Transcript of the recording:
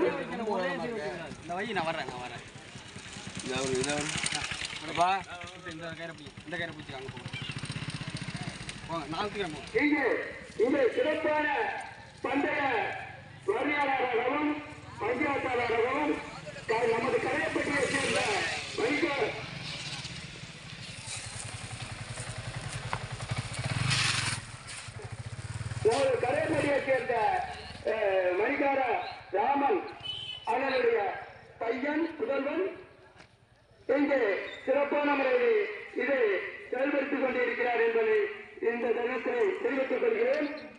இந்த வை நான் வரேன் நான் வரேன் இந்த ஒரு இதை அப்பா இந்த கயிறை பிடி இந்த கயிறை பிடிச்சிக்காங்க போங்க போங்க நான் தூக்கிறேன் போங்க இங்கு இந்த சிறப்பான பந்தய வரியாளராகவும் பஞ்சாயத்தாளராகவும் க- நமது கரையப்பட்டியை சேர்ந்த வைகோர் நமது கரையப்பட்டியை சேர்ந்த அஹ், மணிகார ராமன் அவனுடைய பையன் புதல்வன் இங்கே சிறப்பான முறையில் இதை செயல்படுத்திக் கொண்டிருக்கிறார் என்பதை இந்த தினத்தை தெரிவித்துக் கொள்கிறேன்